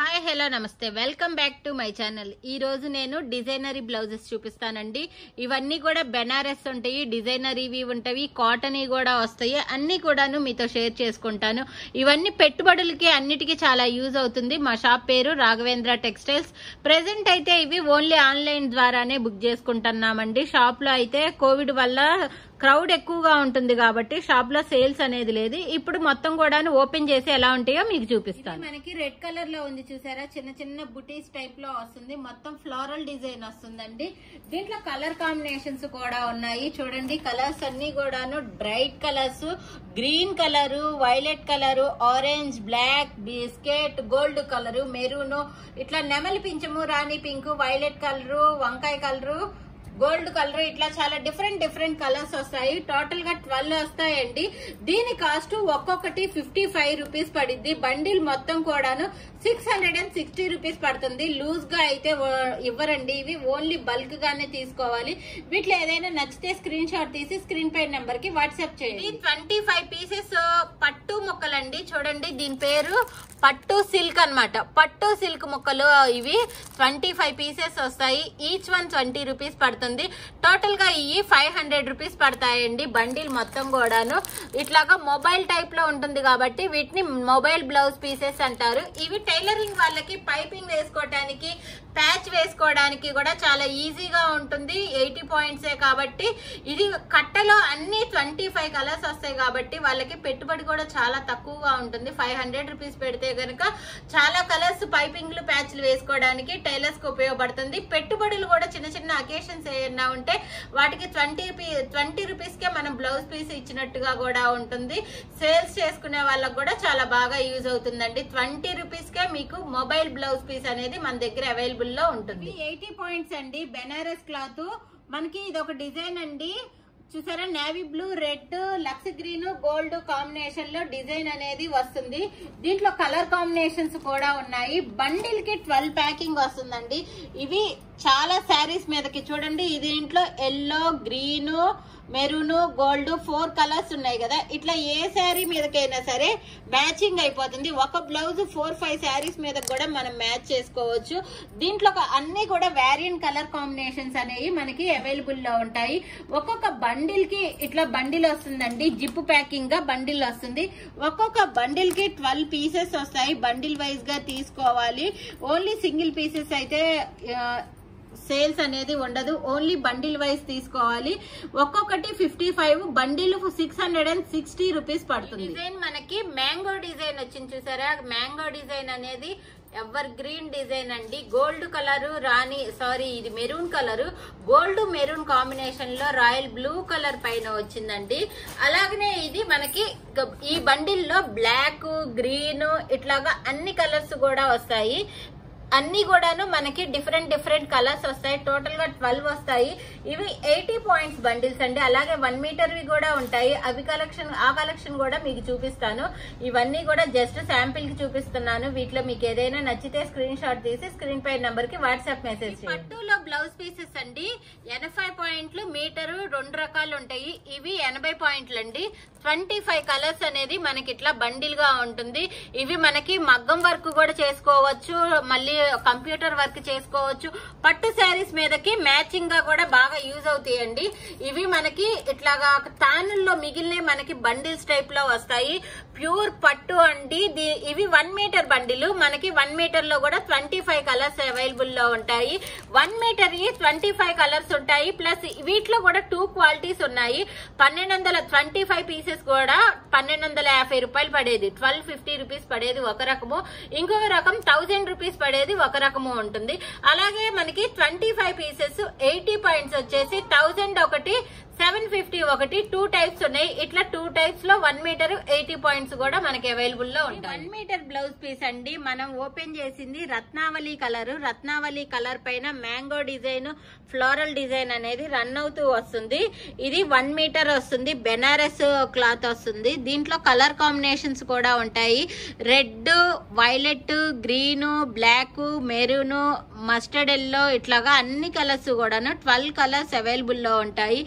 hi hello నమస్తే welcome back to my channel ఈ రోజు నేను డిజైనరీ బ్లౌజెస్ చూపిస్తానండి ఇవన్నీ కూడా బెనారస్ ఉంటాయి డిజైనరీవి ఉంటాయి కాటన్ కూడా వస్తాయి అన్ని కూడాను మీతో షేర్ చేసుకుంటాను ఇవన్నీ పెట్టుబడులకి అన్నిటికీ చాలా యూజ్ అవుతుంది మా షాప్ పేరు రాఘవేంద్ర టెక్స్టైల్స్ ప్రెసెంట్ అయితే ఇవి ఓన్లీ ఆన్లైన్ ద్వారానే బుక్ చేసుకుంటున్నామండి షాప్ లో అయితే కోవిడ్ వల్ల క్రౌడ్ ఎక్కువగా ఉంటుంది కాబట్టి షాప్ లో సేల్స్ అనేది లేదు ఇప్పుడు మొత్తం కూడా ఓపెన్ చేసి ఎలా ఉంటాయో మీకు చూపిస్తాను మనకి రెడ్ కలర్ లో ఉంది చూసారా చిన్న చిన్న బుటీస్ టైప్ లో వస్తుంది మొత్తం ఫ్లోరల్ డిజైన్ వస్తుందండి దీంట్లో కలర్ కాంబినేషన్స్ కూడా ఉన్నాయి చూడండి కలర్స్ అన్ని కూడాను bright colours green colour violet colour orange black biscuit gold colour maroon ఇట్లా నెమలి పింఛము రాణి పింక్ వైలెట్ కలరు వంకాయ కలరు గోల్డ్ కలర్ ఇట్లా చాలా డిఫరెంట్ డిఫరెంట్ కలర్స్ వస్తాయి టోటల్ గా ట్వెల్వ్ వస్తాయండి దీని కాస్ట్ ఒక్కొక్కటి ఫిఫ్టీ ఫైవ్ రూపీస్ పడిద్ది బండిల్ మొత్తం కూడాను six hundred and sixty rupees పడుతుంది లూజ్ గా అయితే ఓ- ఇవ్వరండి ఇవి ఓన్లీ బల్క్ గానే తీసుకోవాలి వీటిలో ఏదైనా నచ్చితే స్క్రీన్ షాట్ తీసి స్క్రీన్ పై నెంబర్ కి వాట్సాప్ చేయండి ట్వంటీ ఫైవ్ పీసెస్ పట్టు మొక్కలండి చూడండి దీని పేరు పట్టు సిల్క్ అన్నమాట పట్టు సిల్క్ ముక్కలు ఇవి ట్వంటీ ఫైవ్ పీసెస్ వస్తాయి ఈచ్ వన్ ట్వంటీ రూపీస్ పడుతుంది టోటల్ గా ఇవి ఫైవ్ హండ్రెడ్ రూపీస్ పడతాయండి బండిల్ మొత్తం కూడాను ఇట్లాగా మొబైల్ టైప్ లో ఉంటుంది కాబట్టి వీటిని మొబైల్ బ్లౌజ్ పీసెస్ అంటారు ఇవి టైలరింగ్ వాళ్ళకి పైపింగ్ వేసుకోవడానికి ప్యాచ్ వేసుకోవడానికి కూడా చాలా ఈజీగా ఉంటుంది ఎయిటీ పాయింట్సే కాబట్టి ఇది కట్టలో అన్ని ట్వంటీ ఫైవ్ కలర్స్ వస్తాయి కాబట్టి వాళ్ళకి పెట్టుబడి కూడా చాలా తక్కువగా ఉంటుంది ఫైవ్ హండ్రెడ్ రూపీస్ పెడితే కనుక చాలా కలర్స్ పైపింగ్లు ప్యాచ్లు వేసుకోవడానికి టైలర్స్ కి ఉపయోగపడుతుంది పెట్టుబడులు కూడా చిన్న చిన్న అకేషన్స్ ఏమన్నా ఉంటే వాటికి ట్వంటీ ట్వంటీ రూపీస్ కే మనం బ్లౌజ్ పీస్ ఇచ్చినట్టుగా కూడా ఉంటుంది సేల్స్ చేసుకునే వాళ్ళకి కూడా చాలా బాగా యూజ్ అవుతుందండి ట్వంటీ రూపీస్ కే మీకు మొబైల్ బ్లౌజ్ పీస్ అనేది మన దగ్గర అవైలబుల్ లో ఉంటుంది ఎయిటీ పాయింట్స్ అండి బెనారస్ క్లాత్ మనకి ఇది ఒక డిజైన్ అండి చూసారా navy blue red lux green gold combination లో డిజైన్ అనేది వస్తుంది దీంట్లో కలర్ కాంబినేషన్స్ కూడా ఉన్నాయి బండిల్ కి ట్వెల్వ్ ప్యాకింగ్ వస్తుందండి ఇవి చాలా శారీస్ మీదకి చూడండి ఇది దీంట్లో yellow green maroon gold four colours ఉన్నాయి కదా ఇట్లా ఏ శారీ మీదకైనా సరే మ్యాచింగ్ అయిపోతుంది ఒక బ్లౌజ్ ఫోర్ ఫైవ్ శారీస్ మీద కూడా మనం మ్యాచ్ చేసుకోవచ్చు దీంట్లో ఒక అన్ని కూడా వేరియంట్ కలర్ కాంబినేషన్స్ అనేవి మనకి అవైలబుల్ లో ఉంటాయి ఒక్కొక్క బండిల్ కి ఇట్లా బండిల్ వస్తుందండి జిప్ ప్యాకింగ్ గా బండిల్ వస్తుంది ఒక్కొక్క బండిల్ కి ట్వెల్వ్ పీసెస్ వస్తాయి బండిల్ వైజ్ గా తీసుకోవాలి ఓన్లీ సింగిల్ పీసెస్ అయితే ఆ, సేల్స్ అనేది ఉండదు ఓన్లీ బండిల్ వైజ్ తీసుకోవాలి ఒక్కొక్కటి fifty five bundle six hundred and sixty rupees పడుతుంది డిజైన్ మనకి మ్యాంగో డిజైన్ వచ్చింది చూసారా మ్యాంగో డిజైన్ అనేది ఎవర్ గ్రీన్ డిజైన్ అండి గోల్డ్ కలర్ రాణి సారీ ఇది maroon colour gold maroon combination లో రాయల్ బ్లూ కలర్ పైన వచ్చిందండి అలాగనే ఇది మనకి గ- ఈ బండిల్లో బ్లాక్ గ్రీన్ ఇట్లాగా అన్ని కలర్స్ కూడా వస్తాయి అన్ని కూడాను మనకి డిఫరెంట్ డిఫరెంట్ కలర్స్ వస్తాయి టోటల్ గా ట్వెల్వ్ వస్తాయి ఇవి ఎయిటీ పాయింట్స్ బండిల్స్ అండి అలాగే వన్ మీటర్ వి కూడా ఉంటాయి అవి కలెక్షన్ ఆ కలెక్షన్ కూడా మీకు చూపిస్తాను ఇవన్నీ కూడా జస్ట్ శాంపిల్ కి చూపిస్తున్నాను వీటిలో మీకు ఏదైనా నచ్చితే స్క్రీన్ షాట్ తీసి స్క్రీన్ పై నంబర్ కి వాట్సాప్ మెసేజ్ పట్టులో బ్లౌజ్ పీసెస్ అండి ఎనభై పాయింట్లు మీటరు రెండు రకాలు ఉంటాయి ఇవి ఎనభై పాయింట్లు అండి ట్వంటీ ఫైవ్ కలర్స్ అనేది మనకి ఇట్లా బండిల్ గా ఉంటుంది ఇవి మనకి మగ్గం వర్క్ కూడా చేసుకోవచ్చు మళ్ళీ కంప్యూటర్ వర్క్ చేసుకోవచ్చు పట్టు శారీస్ మీదకి మ్యాచింగ్ గా కూడా బాగా యూజ్ అవుతాయండి ఇవి మనకి ఇట్లాగా తానుల్లో మిగిలిన మనకి బండిల్స్ టైప్ లో వస్తాయి ప్యూర్ పట్టు అండి ది- ఇవి వన్ మీటర్ బండిలు మనకి వన్ మీటర్ లో కూడా ట్వంటీ ఫైవ్ కలర్స్ అవైలబుల్ లో ఉంటాయి one metre twenty five colours ఉంటాయి ప్లస్ వీటిలో కూడా టూ క్వాలిటీస్ ఉన్నాయి పన్నెండు వందల ట్వంటీ ఫైవ్ పీసెస్ కూడా పన్నెండు వందల యాభై రూపాయలు పడేది ట్వెల్వ్ ఫిఫ్టీ రూపీస్ పడేది ఒక రకము ఇంకొక రకం థౌజండ్ రూపీస్ పడేది ఒక రకము ఉంటుంది అలాగే మనకి twenty five pieces eighty points వచ్చేసి థౌజండ్ ఒకటి సెవెన్ ఫిఫ్టీ ఒకటి టూ టైప్స్ ఉన్నాయి ఇట్లా టూ టైప్స్ లో వన్ మీటర్ ఎయిటీ పాయింట్స్ కూడా మనకి అవైలబుల్ లో ఉంటాయి వన్ మీటర్ బ్లౌజ్ పీస్ అండి మనం ఓపెన్ చేసింది రత్నావళి కలర్ రత్నావళి కలర్ పైన మ్యాంగో డిజైన్ ఫ్లోరల్ డిజైన్ అనేది రన్ అవుతూ వస్తుంది ఇది వన్ మీటర్ వస్తుంది బెనారస్ క్లాత్ వస్తుంది దీంట్లో కలర్ కాంబినేషన్స్ కూడా ఉంటాయి red violet green black maroon mustard yellow ఇట్లాగా అన్ని కలర్స్ కూడాను ట్వెల్వ్ కలర్స్ అవైలబుల్ లో ఉంటాయి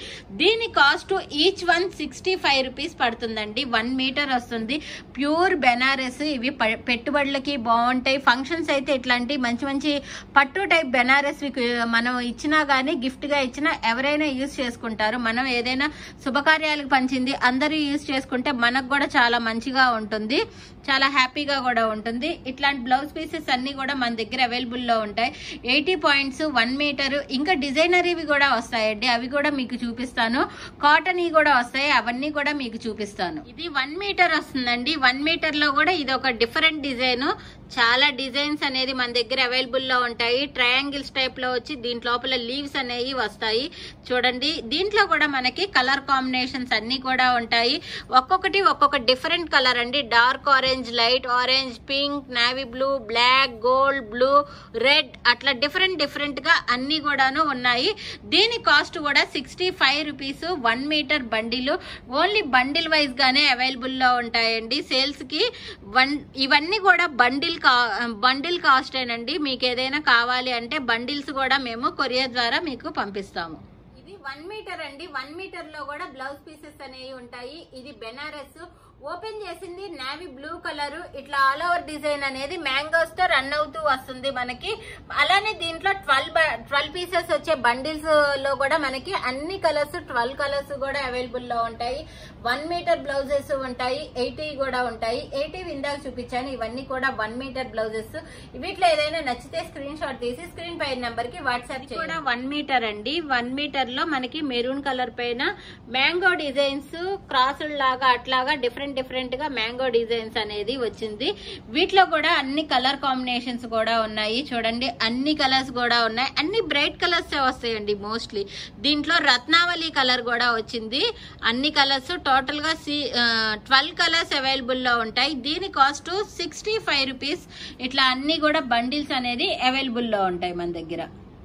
దీని cost each one sixty five rupees పడుతుందండి వన్ మీటర్ వస్తుంది ప్యూర్ బెనారస్ ఇవి ప- పెట్టుబడులకి బాగుంటాయి ఫంక్షన్స్ అయితే ఇట్లాంటి మంచి మంచి పట్టు టైప్ బెనారస్ వి మనం ఇచ్చినా గానీ గిఫ్ట్ గా ఇచ్చినా ఎవరైనా యూజ్ చేసుకుంటారు మనం ఏదైనా శుభకార్యాలకు పంచింది అందరూ యూజ్ చేసుకుంటే మనకు కూడా చాలా మంచిగా ఉంటుంది చాలా హ్యాపీగా కూడా ఉంటుంది ఇట్లాంటి బ్లౌజ్ పీసెస్ అన్ని కూడా మన దగ్గర అవైలబుల్ లో ఉంటాయి ఎయిటీ పాయింట్స్ వన్ మీటర్ ఇంకా డిజైనర్ ఇవి కూడా వస్తాయండి అవి కూడా మీకు చూపిస్తాను కాటన్ ఇవి కూడా వస్తాయి అవన్నీ కూడా మీకు చూపిస్తాను ఇది వన్ మీటర్ వస్తుందండి వన్ మీటర్ లో కూడా ఇది ఒక డిఫరెంట్ డిజైన్ చాలా డిజైన్స్ అనేది మన దగ్గర అవైలబుల్ లో ఉంటాయి ట్రయాంగిల్స్ టైప్ లో వచ్చి దీంట్ లోపల లీవ్స్ అనేవి వస్తాయి చూడండి దీంట్లో కూడా మనకి కలర్ కాంబినేషన్స్ అన్ని కూడా ఉంటాయి ఒక్కొక్కటి ఒక్కొక్క డిఫరెంట్ కలర్ అండి dark orange light orange pink navy blue black gold blue red అట్లా డిఫరెంట్ డిఫరెంట్ గా అన్ని కూడాను ఉన్నాయి దీని కాస్ట్ కూడా sixty five rupees one metre bundle only bundle wise గానే అవైలబుల్ లో ఉంటాయండి సేల్స్ కి వన్ ఇవన్నీ కూడా బండిల్ కా బండిల్ కాస్టేనండి మీకు ఏదైనా కావాలి అంటే బండిల్స్ కూడా మేము కొరియర్ ద్వారా మీకు పంపిస్తాము ఇది వన్ మీటర్ అండి వన్ మీటర్ లో కూడా బ్లౌజ్ పీసెస్ అనేవి ఉంటాయి ఇది బెనారస్ ఓపెన్ చేసింది నావీ బ్లూ కలర్ ఇట్లా ఆల్ ఓవర్ డిజైన్ అనేది మ్యాంగోస్ తో రన్ అవుతూ వస్తుంది మనకి అలానే దీంట్లో ట్వెల్వ్ ట్వెల్వ్ పీసెస్ వచ్చే బండిల్స్ లో కూడా మనకి అన్ని కలర్స్ ట్వెల్వ్ కలర్స్ కూడా అవైలబుల్ లో ఉంటాయి వన్ మీటర్ బ్లౌజెస్ ఉంటాయి ఎయిటీ కూడా ఉంటాయి ఎయిటీ ఇందాక చూపించాను ఇవన్నీ కూడా వన్ మీటర్ బ్లౌజెస్ వీటిలో ఏదైనా నచ్చితే స్క్రీన్ షాట్ తీసి స్క్రీన్ పై నెంబర్ కి వాట్సాప్ కూడా వన్ మీటర్ అండి వన్ మీటర్ లో మనకి మెరూన్ కలర్ పైన మ్యాంగో డిజైన్స్ క్రాసుల లాగా అట్లాగా డిఫరెంట్ డిఫరెంట్ గా మ్యాంగో డిజైన్స్ అనేది వచ్చింది వీటిలో కూడా అన్ని కలర్ కాంబినేషన్స్ కూడా ఉన్నాయి చూడండి అన్ని కలర్స్ కూడా ఉన్నాయి అన్ని బ్రైట్ కలర్స్ వస్తాయండి మోస్ట్లీ దీంట్లో రత్నావళి కలర్ కూడా వచ్చింది అన్ని కలర్స్ టోటల్ గా ట్వెల్వ్ కలర్స్ అవైలబుల్ లో ఉంటాయి దీని కాస్ట్ సిక్స్టీ ఫైవ్ రూపీస్ ఇట్లా అన్ని కూడా బండిల్స్ అనేది అవైలబుల్ లో ఉంటాయి మన దగ్గర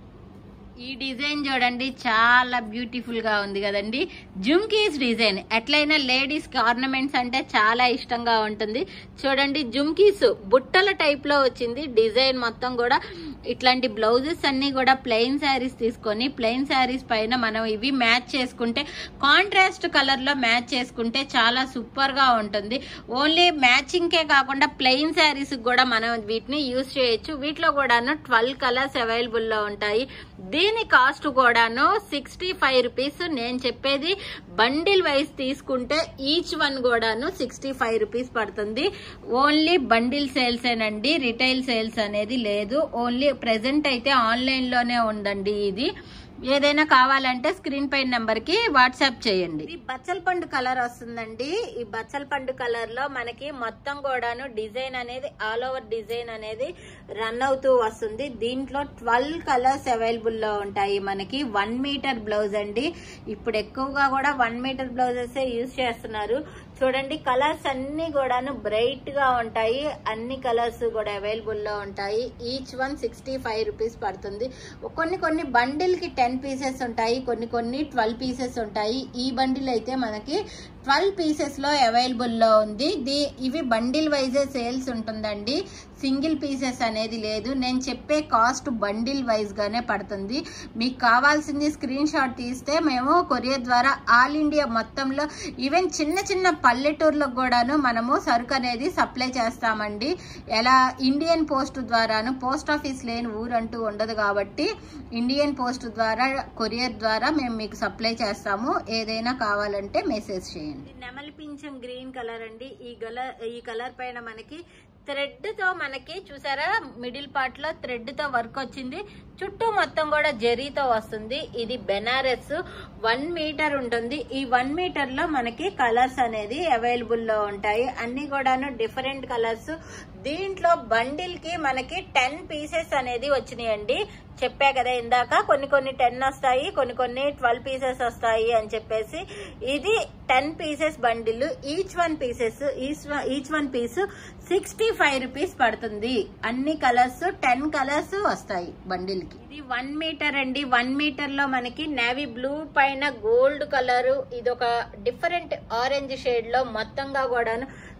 ఈ డిజైన్ చూడండి చాలా బ్యూటిఫుల్ గా ఉంది కదండి జుమ్కీస్ డిజైన్ ఎట్లయినా లేడీస్ కి ఆర్నమెంట్స్ అంటే చాలా ఇష్టంగా ఉంటుంది చూడండి జుమ్కీస్ బుట్టల టైప్ లో వచ్చింది డిజైన్ మొత్తం కూడా ఇట్లాంటి బ్లౌజెస్ అన్ని కూడా ప్లెయిన్ శారీస్ తీసుకొని ప్లెయిన్ శారీస్ పైన మనం ఇవి మ్యాచ్ చేసుకుంటే కాంట్రాస్ట్ కలర్ లో మ్యాచ్ చేసుకుంటే చాలా సూపర్ గా ఉంటుంది ఓన్లీ మ్యాచింగ్ కే కాకుండా ప్లెయిన్ శారీస్ కూడా మనం వీటిని యూజ్ చేయొచ్చు వీటిలో కూడాను ట్వెల్వ్ కలర్స్ అవైలబుల్ లో ఉంటాయి దీని కాస్ట్ కూడాను సిక్స్టీ ఫైవ్ రూపీస్ నేను చెప్పేది బండిల్ వైజ్ తీసుకుంటే ఈచ్ వన్ కూడాను సిక్స్టీ ఫైవ్ రూపీస్ పడుతుంది ఓన్లీ బండిల్ సేల్స్ ఏనండి రిటైల్ సేల్స్ అనేది లేదు ఓన్లీ ప్రెసెంట్ అయితే ఆన్లైన్ లోనే ఉందండి ఇది ఏదైనా కావాలంటే స్క్రీన్ పైన నెంబర్ కి వాట్సాప్ చేయండి ఇది బచ్చల పండు కలర్ వస్తుందండి ఈ బచ్చల పండు కలర్ లో మనకి మొత్తం కూడాను డిజైన్ అనేది ఆల్ ఓవర్ డిజైన్ అనేది రన్ అవుతూ వస్తుంది దీంట్లో ట్వెల్వ్ కలర్స్ అవైలబుల్ లో ఉంటాయి మనకి వన్ మీటర్ బ్లౌజ్ అండి ఇప్పుడు ఎక్కువగా కూడా వన్ మీటర్ బ్లౌజెస్ యూజ్ చేస్తున్నారు చూడండి కలర్స్ అన్ని కూడాను బ్రైట్ గా ఉంటాయి అన్ని కలర్స్ కూడా అవైలబుల్ లో ఉంటాయి each one sixty five rupees పడుతుంది కొన్ని కొన్ని బండిల్ కి టెన్ పీసెస్ ఉంటాయి కొన్ని కొన్ని ట్వెల్వ్ పీసెస్ ఉంటాయి ఈ బండిల్ అయితే మనకి ట్వెల్వ్ పీసెస్ లో అవైలబుల్ లో ఉంది ది ఇవి బండిల్ వైజే సేల్స్ ఉంటుందండి సింగిల్ పీసెస్ అనేది లేదు నేను చెప్పే కాస్ట్ బండిల్ వైజ్ గానే పడుతుంది మీకు కావాల్సింది స్క్రీన్ షాట్ తీస్తే మేము కొరియర్ ద్వారా ఆల్ ఇండియా మొత్తంలో ఈవెన్ చిన్న చిన్న పల్లెటూర్లకు కూడాను మనము సరుకు అనేది సప్లై చేస్తామండి ఎలా ఇండియన్ పోస్ట్ ద్వారాను పోస్ట్ ఆఫీస్ లేని ఊరంటూ ఉండదు కాబట్టి ఇండియన్ పోస్ట్ ద్వారా కొరియర్ ద్వారా మేము మీకు సప్లై చేస్తాము ఏదైనా కావాలంటే మెసేజ్ చేయండి నెమలి పింఛం గ్రీన్ కలర్ అండి ఈ కలర్ ఈ కలర్ పైన మనకి థ్రెడ్ తో మనకి చూసారా మిడిల్ పార్ట్ లో థ్రెడ్ తో వర్క్ వచ్చింది చుట్టూ మొత్తం కూడా జరీతో వస్తుంది ఇది బెనారస్ వన్ మీటర్ ఉంటుంది ఈ వన్ మీటర్ లో మనకి కలర్స్ అనేది అవైలబుల్ లో ఉంటాయి అన్ని కూడాను డిఫరెంట్ కలర్స్ దీంట్లో బండిల్ కి మనకి టెన్ పీసెస్ అనేది వచ్చినాయండి చెప్పా కదా ఇందాక కొన్ని కొన్ని టెన్ వస్తాయి కొన్ని కొన్ని ట్వెల్వ్ పీసెస్ వస్తాయి అని చెప్పేసి ఇది ten pieces bundle each one pieces each one piece sixty five rupees పడుతుంది అన్ని కలర్స్ టెన్ కలర్స్ వస్తాయి బండిల్ కి ఇది వన్ మీటర్ అండి వన్ మీటర్ లో మనకి నేవీ బ్లూ పైన గోల్డ్ కలర్ ఇది ఒక డిఫరెంట్ ఆరెంజ్ షేడ్ లో మొత్తంగా కూడాను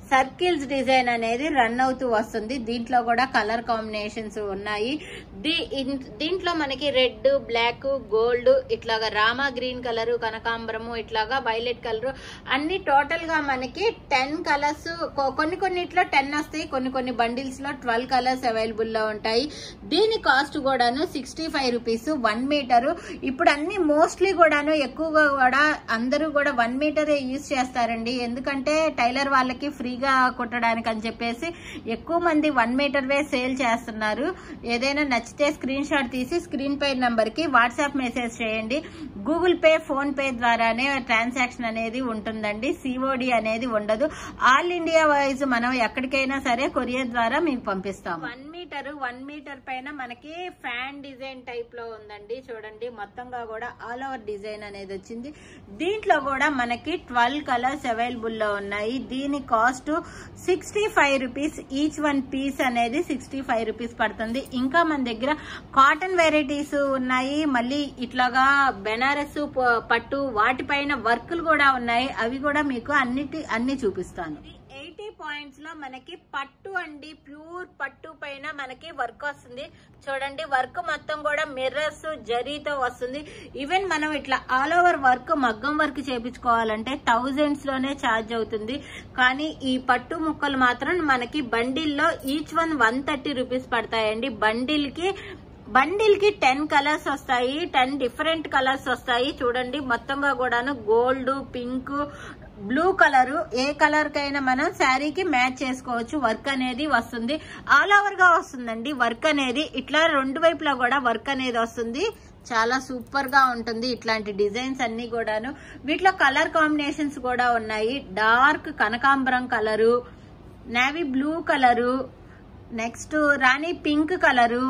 సర్కిల్స్ డిజైన్ అనేది రన్ అవుతూ వస్తుంది దీంట్లో కూడా కలర్ కాంబినేషన్స్ ఉన్నాయి దీ- ఇన్- దీంట్లో మనకి రెడ్ బ్లాక్ గోల్డ్ ఇట్లాగా రామా గ్రీన్ కలర్ కనకాంబరము ఇట్లాగా వైలెట్ కలర్ అన్ని టోటల్ గా మనకి టెన్ కలర్స్ కొన్ని కొన్నిట్లో టెన్ వస్తాయి కొన్ని కొన్ని బండిల్స్ లో ట్వెల్వ్ కలర్స్ అవైలబుల్ లో ఉంటాయి దీని కాస్ట్ కూడాను sixty five rupees one metre ఇప్పుడు అన్ని మోస్ట్లీ కూడాను ఎక్కువగా కూడా అందరూ కూడా వన్ మీటరే యూజ్ చేస్తారండి ఎందుకంటే టైలర్ వాళ్ళకి ఫ్రీగా కుట్టడానికి అని చెప్పేసి ఎక్కువ మంది వన్ మీటర్ వే సేల్ చేస్తున్నారు ఏదైనా నచ్చితే స్క్రీన్ షాట్ తీసి స్క్రీన్ పే నంబర్ కి వాట్సాప్ మెసేజ్ చేయండి గూగుల్ పే ఫోన్ పే ద్వారానే ట్రాన్సాక్షన్ అనేది ఉంటుందండి సిఓడి అనేది ఉండదు ఆల్ ఇండియా వైజ్ మనం ఎక్కడికైనా సరే కొరియర్ ద్వారా మీకు పంపిస్తాం వన్ మీటర్ వన్ మీటర్ పైన మనకి ఫ్యాన్ డిజైన్ టైప్ లో ఉందండి చూడండి మొత్తంగా కూడా ఆల్ ఓవర్ డిజైన్ అనేది వచ్చింది దీంట్లో కూడా మనకి ట్వెల్వ్ కలర్స్ అవైలబుల్ లో ఉన్నాయి దీని cost sixty five rupees each one piece అనేది సిక్స్టీ ఫైవ్ రూపీస్ పడుతుంది ఇంకా మన దగ్గర కాటన్ వెరైటీస్ ఉన్నాయి మళ్ళీ ఇట్లాగా బెనారస్ ప- పట్టు వాటిపైన వర్కులు కూడా ఉన్నాయి అవి కూడా మీకు అన్నిటి అన్ని చూపిస్తాను ఎయిటీ పాయింట్స్ లో మనకి పట్టు అండి ప్యూర్ పట్టు పైన మనకి వర్క్ వస్తుంది చూడండి వర్క్ మొత్తం కూడా మిర్రర్స్ జరీతో వస్తుంది ఈవెన్ మనం ఇట్లా ఆల్ ఓవర్ వర్క్ మగ్గం వర్క్ చేపించుకోవాలంటే థౌజండ్స్ లోనే ఛార్జ్ అవుతుంది కానీ ఈ పట్టు ముక్కలు మాత్రం మనకి బండిల్లో each one one thirty rupees పడతాయండి బండిల్ కి బండిల్ కి టెన్ కలర్స్ వస్తాయి టెన్ డిఫరెంట్ కలర్స్ వస్తాయి చూడండి మొత్తంగా కూడాను గోల్డ్ పింక్ బ్లూ కలర్ ఏ కలర్ కైనా మనం శారీకి మ్యాచ్ చేసుకోవచ్చు వర్క్ అనేది వస్తుంది ఆల్ ఓవర్ గా వస్తుందండి వర్క్ అనేది ఇట్లా రెండు వైపులా కూడా వర్క్ అనేది వస్తుంది చాలా సూపర్ గా ఉంటుంది ఇట్లాంటి డిజైన్స్ అన్ని కూడాను వీటిలో కలర్ కాంబినేషన్స్ కూడా ఉన్నాయి డార్క్ కనకాంబరం colour navy blue colour next రాణి పింక్ కలరు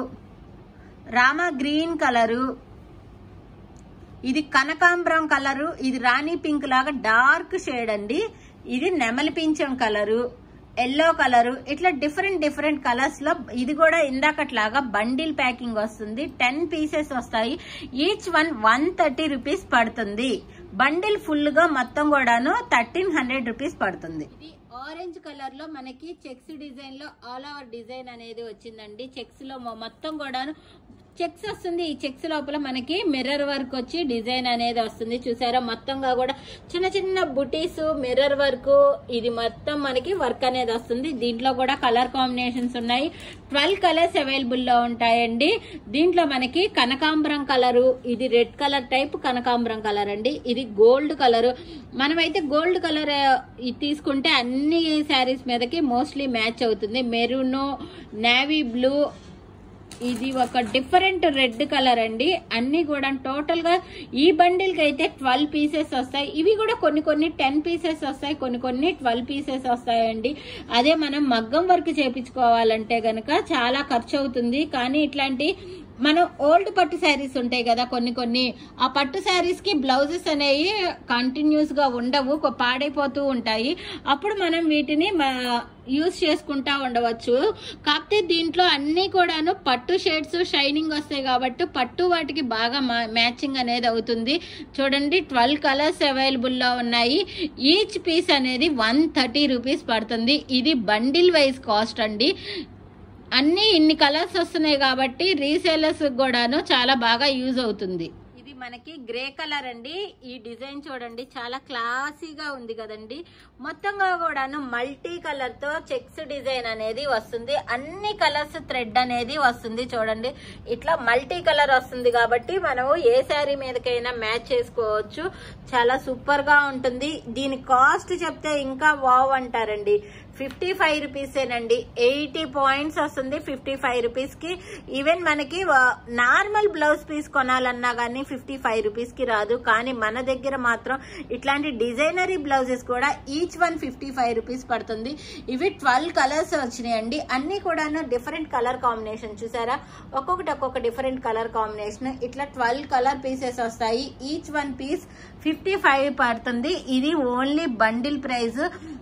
రామ గ్రీన్ కలరు ఇది కనకాంబరం కలరు ఇది రాణి పింక్ లాగా డార్క్ షేడ్ అండి ఇది నెమలి పింఛం కలరు ఎల్లో కలరు ఇట్లా డిఫరెంట్ డిఫరెంట్ కలర్స్ లో ఇది కూడా ఇందాకట్లాగా బండిల్ ప్యాకింగ్ వస్తుంది టెన్ పీసెస్ వస్తాయి each one one thirty rupees పడుతుంది బండిల్ ఫుల్ గా మొత్తం కూడాను థర్టీన్ హండ్రెడ్ రూపీస్ పడుతుంది ఇది ఆరెంజ్ కలర్ లో మనకి చెక్స్ డిజైన్ లో ఆల్ ఓవర్ డిజైన్ అనేది వచ్చిందండి చెక్స్ లో మొ- మొత్తం కూడాను చెక్స్ వస్తుంది ఈ చెక్స్ లోపల మనకి మిర్రర్ వర్క్ వచ్చి డిజైన్ అనేది వస్తుంది చూసారా మొత్తంగా కూడా చిన్న చిన్న బుటీస్ మిర్రర్ వర్క్ ఇది మొత్తం మనకి వర్క్ అనేది వస్తుంది దీంట్లో కూడా కలర్ కాంబినేషన్స్ ఉన్నాయి ట్వెల్వ్ కలర్స్ అవైలబుల్ లో ఉంటాయండి దీంట్లో మనకి కనకాంబరం కలరు ఇది రెడ్ కలర్ టైప్ కనకాంబరం కలర్ అండి ఇది గోల్డ్ కలర్ మనమైతే గోల్డ్ కలర్ ఇది తీసుకుంటే అన్ని శారీస్ మీదకి మోస్ట్లీ మ్యాచ్ అవుతుంది మెరూన్ నేవీ బ్లూ ఇది ఒక డిఫరెంట్ రెడ్ కలర్ అండి అన్ని కూడా టోటల్ గా ఈ బండిల్ కి అయితే ట్వెల్వ్ పీసెస్ వస్తాయి ఇవి కూడా కొన్ని కొన్ని టెన్ పీసెస్ వస్తాయి కొన్ని కొన్ని ట్వెల్వ్ పీసెస్ వస్తాయండి అదే మనం మగ్గం వర్క్ చేపించుకోవాలంటే గనక చాలా ఖర్చు అవుతుంది కానీ ఇట్లాంటి మనం ఓల్డ్ పట్టు శారీస్ ఉంటాయి కదా కొన్ని కొన్ని ఆ పట్టు శారీస్ కి బ్లౌజెస్ అనేవి కంటిన్యూస్ గా ఉండవు కొ- పాడైపోతూ ఉంటాయి అప్పుడు మనం వీటిని యూస్ చేసుకుంటా ఉండవచ్చు కాకపోతే దీంట్లో అన్ని కూడాను పట్టు షేడ్స్ షైనింగ్ వస్తాయి కాబట్టి పట్టు వాటికి బాగా మ్యాచింగ్ అనేది అవుతుంది చూడండి ట్వెల్వ్ కలర్స్ అవైలబుల్ లో ఉన్నాయి ఈచ్ పీస్ అనేది వన్ థర్టీ రూపీస్ పడుతుంది ఇది బండిల్ వైజ్ కాస్ట్ అండి అన్ని ఇన్ని కలర్స్ వస్తున్నాయి కాబట్టి రీసేలర్స్ కూడాను చాలా బాగా యూజ్ అవుతుంది ఇది మనకి గ్రే కలర్ అండి ఈ డిజైన్ చూడండి చాలా క్లాసీగా ఉంది కదండి మొత్తంగా కూడాను మల్టీ కలర్ తో చెక్స్ డిజైన్ అనేది వస్తుంది అన్ని కలర్స్ థ్రెడ్ అనేది వస్తుంది చూడండి ఇట్లా మల్టీ కలర్ వస్తుంది కాబట్టి మనము ఏ శారీ మీదకైనా మ్యాచ్ చేసుకోవచ్చు చాలా సూపర్ గా ఉంటుంది దీని కాస్ట్ చెప్తే ఇంకా వావ్ అంటారండి ఫిఫ్టీ ఫైవ్ రూపీసేనండి ఎయిటీ పాయింట్స్ వస్తుంది ఫిఫ్టీ ఫైవ్ రూపీస్ కి ఈవెన్ మనకి నార్మల్ బ్లౌజ్ పీస్ కొనాలన్నా కానీ ఫిఫ్టీ ఫైవ్ రూపీస్ కి రాదు కానీ మన దగ్గర మాత్రం ఇట్లాంటి డిజైనరీ బ్లౌజెస్ కూడా each one fifty five rupees పడుతుంది ఇవి ట్వెల్వ్ కలర్స్ వచ్చినాయండి అన్ని కూడాను డిఫరెంట్ కలర్ కాంబినేషన్ చూసారా ఒక్కొక్కటి ఒక్కొక్క డిఫరెంట్ కలర్ కాంబినేషన్ ఇట్లా ట్వెల్వ్ కలర్ పీసెస్ వస్తాయి each one piece fifty five పడుతుంది ఇది ఓన్లీ బండిల్ ప్రైస్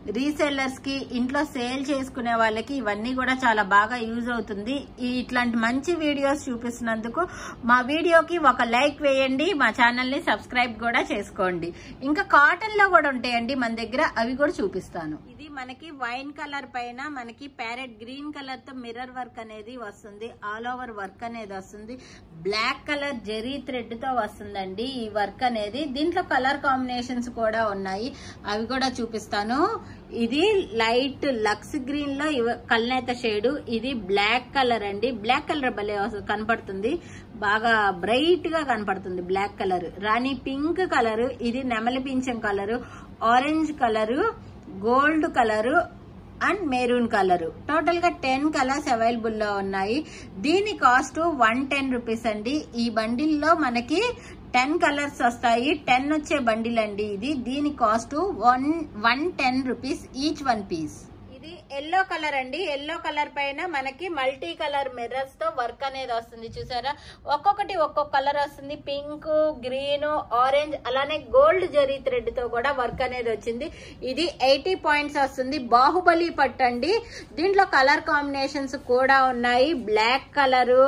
రీసెల్లర్స్ కి ఇంట్లో సేల్ చేసుకునే వాళ్ళకి ఇవన్నీ కూడా చాలా బాగా యూజ్ అవుతుంది ఈ ఇట్లాంటి మంచి వీడియోస్ చూపిస్తున్నందుకు మా వీడియోకి ఒక లైక్ వేయండి మా ఛానల్ ని సబ్స్క్రైబ్ కూడా చేసుకోండి ఇంకా కాటన్ లో కూడా ఉంటాయండి మన దగ్గర అవి కూడా చూపిస్తాను ఇది మనకి వైన్ కలర్ పైన మనకి ప్యారెట్ గ్రీన్ కలర్ తో మిర్రర్ వర్క్ అనేది వస్తుంది ఆల్ ఓవర్ వర్క్ అనేది వస్తుంది బ్లాక్ కలర్ జెరీ థ్రెడ్ తో వస్తుందండి ఈ వర్క్ అనేది దీంట్లో కలర్ కాంబినేషన్స్ కూడా ఉన్నాయి అవి కూడా చూపిస్తాను ఇది లైట్ లక్స్ గ్రీన్ లో ఇవ- కల్నేత షేడ్ ఇది బ్లాక్ కలర్ అండి బ్లాక్ కలర్ భలే వస్తు- కనపడుతుంది బాగా బ్రైట్ గా కనపడుతుంది బ్లాక్ కలర్ రాణి పింక్ కలర్ ఇది నెమలి పింఛం colour orange colour gold colour and maroon colour total గా టెన్ కలర్స్ అవైలబుల్ లో ఉన్నాయి దీని కాస్ట్ వన్ టెన్ రూపీస్ అండి ఈ బండిల్ లో మనకి టెన్ కలర్స్ వస్తాయి టెన్ వచ్చే బండిల్ అండి ఇది దీని cost one one ten rupees each one piece ఇది ఎల్లో కలర్ అండి ఎల్లో కలర్ పైన మనకి మల్టీ కలర్ మిర్రర్స్ తో వర్క్ అనేది వస్తుంది చూసారా ఒక్కొక్కటి ఒక్కొక్క కలర్ వస్తుంది పింక్ గ్రీన్ ఆరెంజ్ అలానే గోల్డ్ జరీ థ్రెడ్ తో కూడా వర్క్ అనేది వచ్చింది ఇది ఎయిటీ పాయింట్స్ వస్తుంది బాహుబలి పట్టు అండి దీంట్లో కలర్ కాంబినేషన్స్ కూడా ఉన్నాయి black colour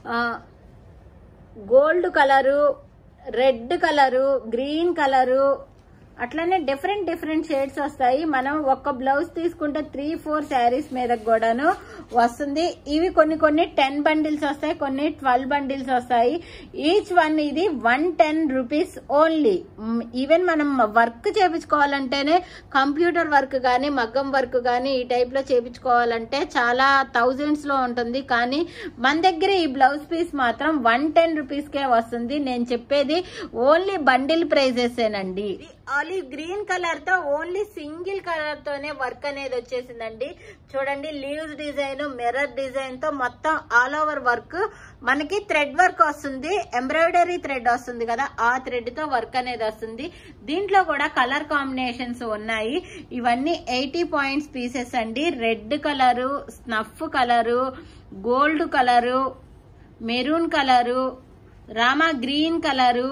gold colour red colour green colour అట్లనే డిఫరెంట్ డిఫరెంట్ షేడ్స్ వస్తాయి మనం ఒక్క బ్లౌజ్ తీసుకుంటే త్రీ ఫోర్ శారీస్ మీద కూడాను వస్తుంది ఇవి కొన్ని కొన్ని టెన్ బండిల్స్ వస్తాయి కొన్ని ట్వెల్వ్ బండిల్స్ వస్తాయి ఈచ్ వన్ ఇది one ten rupees only even మనం వర్క్ చేపించుకోవాలంటేనే కంప్యూటర్ వర్క్ కానీ మగ్గం వర్క్ కానీ ఈ టైప్ లో చేపించుకోవాలంటే చాలా థౌజండ్స్ లో ఉంటుంది కానీ మన దగ్గర ఈ బ్లౌజ్ పీస్ మాత్రం వన్ టెన్ రూపీస్ కే వస్తుంది నేను చెప్పేది ఓన్లీ బండిల్ ప్రైజెసేనండి ఆలివ్ గ్రీన్ కలర్ తో ఓన్లీ సింగిల్ కలర్ తోనే వర్క్ అనేది వచ్చేసిందండి చూడండి లీవ్స్ డిజైన్ మిర్రర్ డిజైన్ తో మొత్తం ఆల్ ఓవర్ వర్క్ మనకి థ్రెడ్ వర్క్ వస్తుంది ఎంబ్రాయిడరీ థ్రెడ్ వస్తుంది కదా ఆ థ్రెడ్ తో వర్క్ అనేది వస్తుంది దీంట్లో కూడా కలర్ కాంబినేషన్స్ ఉన్నాయి ఇవన్నీ ఎయిటీ పాయింట్స్ పీసెస్ అండి red colour snuff colour gold colour maroon colour రామా గ్రీన్ కలరు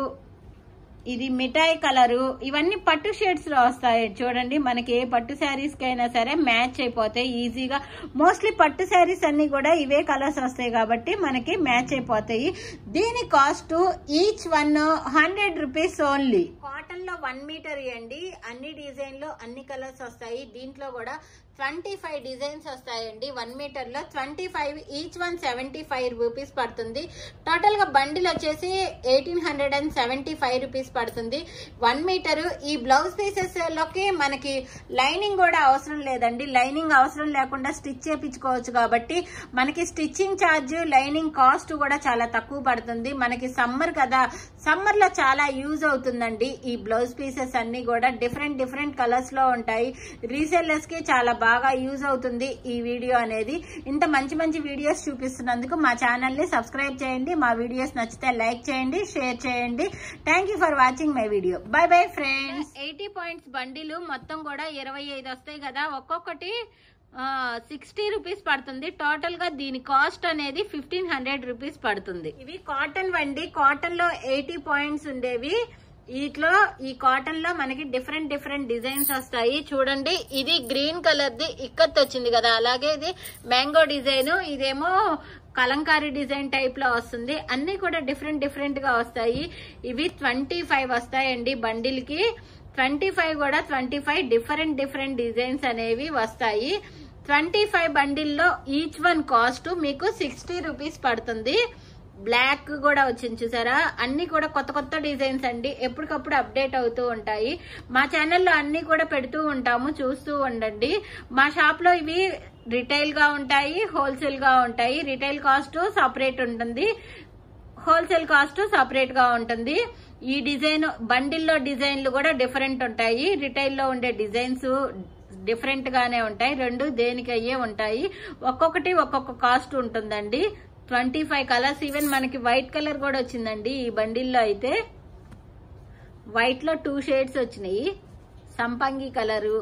ఇది మిఠాయి కలరు ఇవన్నీ పట్టు షేడ్స్ లో వస్తాయి చూడండి మనకి ఏ పట్టు శారీస్ కైనా సరే మ్యాచ్ అయిపోతాయి ఈజీగా మోస్ట్లీ పట్టు శారీస్ అన్ని కూడా ఇవే కలర్స్ వస్తాయి కాబట్టి మనకి మ్యాచ్ అయిపోతాయి దీని cost each one hundred rupees only cotton లో వన్ మీటర్ ఇవ్వండి అన్ని డిజైన్లు అన్ని కలర్స్ వస్తాయి దీంట్లో కూడా ట్వంటీ ఫైవ్ డిజైన్స్ వస్తాయండి వన్ మీటర్ లో twenty five each one seventy five rupees పడుతుంది టోటల్ గా బండిల్ వచ్చేసి eighteen hundred and seventy five rupees పడుతుంది వన్ మీటర్ ఈ బ్లౌజ్ పీసెస్ లోకి మనకి లైనింగ్ కూడా అవసరం లేదండి లైనింగ్ అవసరం లేకుండా స్టిచ్ చేపించుకోవచ్చు కాబట్టి మనకి స్టిచ్చింగ్ ఛార్జ్ లైనింగ్ కాస్ట్ కూడా చాలా తక్కువ పడుతుంది మనకి సమ్మర్ కదా సమ్మర్ లో చాలా యూజ్ అవుతుందండి ఈ బ్లౌజ్ పీసెస్ అన్ని కూడా డిఫరెంట్ డిఫరెంట్ కలర్స్ లో ఉంటాయి రీసెల్లర్స్ కి చాలా బాగా యూజ్ అవుతుంది ఈ వీడియో అనేది ఇంత మంచి మంచి వీడియోస్ చూపిస్తున్నందుకు మా ఛానల్ ని సబ్స్క్రైబ్ చేయండి మా వీడియోస్ నచ్చితే లైక్ చేయండి షేర్ చేయండి thank you for watching my video bye bye friends eighty points బండిలు మొత్తం కూడా ఇరవై ఐదు వస్తాయి కదా ఒక్కొక్కటి సిక్స్టీ రూపీస్ పడుతుంది టోటల్ గా దీని కాస్ట్ అనేది ఫిఫ్టీన్ హండ్రెడ్ రూపీస్ పడుతుంది ఇవి కాటన్ వండి కాటన్ లో ఎయిటీ పాయింట్స్ ఉండేవి వీటిలో ఈ కాటన్ లో మనకి డిఫరెంట్ డిఫరెంట్ డిజైన్స్ వస్తాయి చూడండి ఇది గ్రీన్ కలర్ ది ఇక్కత్ వచ్చింది కదా అలాగే ఇది మ్యాంగో డిజైన్ ఇదేమో కలంకారీ డిజైన్ టైప్ లో వస్తుంది అన్ని కూడా డిఫరెంట్ డిఫరెంట్ గా వస్తాయి ఇవి ట్వంటీ ఫైవ్ వస్తాయండి బండిల్ కి ట్వంటీ ఫైవ్ కూడా twenty five different different designs అనేవి వస్తాయి ట్వంటీ ఫైవ్ బండిల్లో ఈచ్ వన్ కాస్ట్ మీకు సిక్స్టీ రూపీస్ పడుతుంది బ్లాక్ కూడా వచ్చింది చూసారా అన్ని కూడా కొత్త కొత్త డిజైన్స్ అండి ఎప్పటికప్పుడు అప్డేట్ అవుతూ ఉంటాయి మా ఛానల్లో అన్ని కూడా పెడుతూ ఉంటాము చూస్తూ ఉండండి మా షాప్ లో ఇవి రిటైల్ గా ఉంటాయి హోల్సేల్ గా ఉంటాయి రిటైల్ కాస్ట్ సపరేట్ ఉంటుంది హోల్సేల్ కాస్ట్ సపరేట్ గా ఉంటుంది ఈ డిజైన్ బండిల్లో డిజైన్లు కూడా డిఫరెంట్ ఉంటాయి రిటైల్ లో ఉండే డిజైన్స్ డిఫరెంట్ గానే ఉంటాయి రెండు దేనికి అయ్యే ఉంటాయి ఒక్కొక్కటి ఒక్కొక్క కాస్ట్ ఉంటుందండి ట్వంటీ ఫైవ్ కలర్స్ ఈవెన్ మనకి వైట్ కలర్ కూడా వచ్చిందండి ఈ బండిల్లో అయితే వైట్ లో టూ షేడ్స్ వచ్చినాయి సంపంగి colour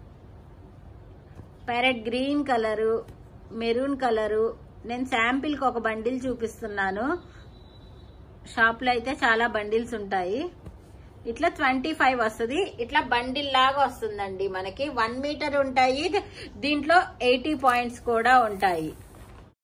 parrot green colour maroon colour నేను శాంపిల్కి ఒక బండిల్ చూపిస్తున్నాను షాప్లో అయితే చాలా బండిల్స్ ఉంటాయి ఇట్లా ట్వంటీ ఫైవ్ వస్తుంది ఇట్లా బండిల్ లాగా వస్తుందండి మనకి వన్ మీటర్ ఉంటాయి దీంట్లో ఎయిటీ పాయింట్స్ కూడా ఉంటాయి